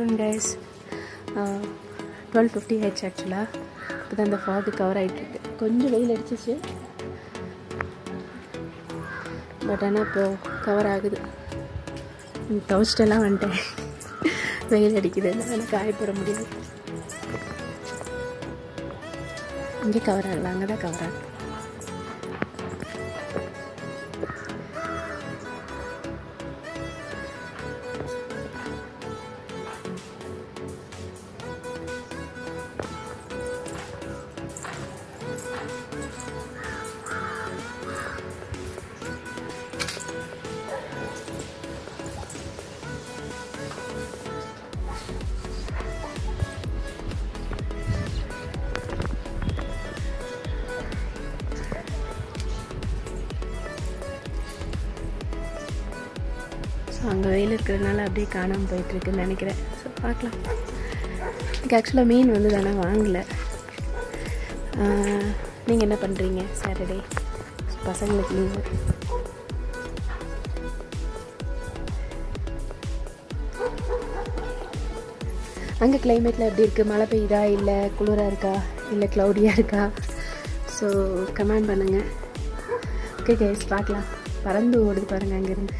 afternoon guys twelve fifty ஆயிடுச்சு ஆக்சுவலாக இப்போ தான் அந்த ஃபாகு கவர் ஆகிட்டுருக்கு கொஞ்சம் வெயில் அடிச்சிச்சு பட் ஆனால் இப்போது கவர் ஆகுது துவச்சிட்டெல்லாம் வந்துட்டேன் வெயில் அடிக்குது எனக்கு காயப்பட முடியாது இங்கே கவர் ஆகல அங்கே தான் கவர் ஆகுது ஸோ அங்கே வெயில் இருக்கிறதுனால அப்படியே காணாமல் போயிட்டுருக்குன்னு நினைக்கிறேன் ஸோ பார்க்கலாம் எனக்கு ஆக்சுவலாக மீன் வந்து தானே வாங்கலை நீங்கள் என்ன பண்ணுறீங்க சாட்டர்டே பசங்களுக்கு லீவு அங்கே கிளைமேட்டில் எப்படி இருக்குது மழை பெய்யுதா இல்லை குளிராக இருக்கா இல்லை க்ளவுடியாக இருக்கா ஸோ கமெண்ட் பண்ணுங்கள் ஓகே கைஸ் பார்க்கலாம் பறந்து ஓடுது பாருங்கள் அங்கேருந்து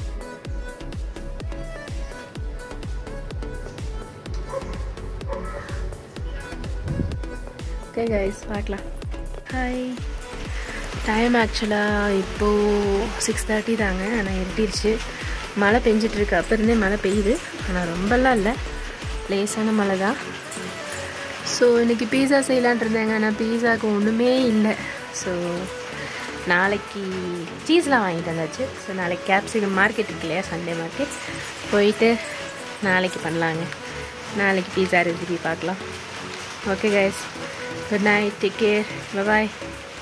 ஓகே கைஸ் பார்க்கலாம் ஹாய் டைம் ஆக்சுவலாக இப்போது சிக்ஸ் தேர்ட்டி தாங்க ஆனால் இருட்டிருச்சு மழை பெஞ்சிட்ருக்கு அப்போ இருந்தே மழை பெய்யுது ஆனால் ரொம்பலாம் இல்லை லேசான மழை தான் ஸோ இன்றைக்கி பீஸா செய்யலான் இருந்தேங்க ஆனால் பீஸாவுக்கு ஒன்றுமே இல்லை ஸோ நாளைக்கு சீஸ்லாம் வாங்கிட்டு வந்தாச்சு ஸோ நாளைக்கு கேப்சிகம் மார்க்கெட் இருக்கு இல்லையா சண்டே மார்க்கெட் போயிட்டு நாளைக்கு பண்ணலாங்க நாளைக்கு பீஸா ரெசிபி பார்க்கலாம் okay guys good night take care பாய்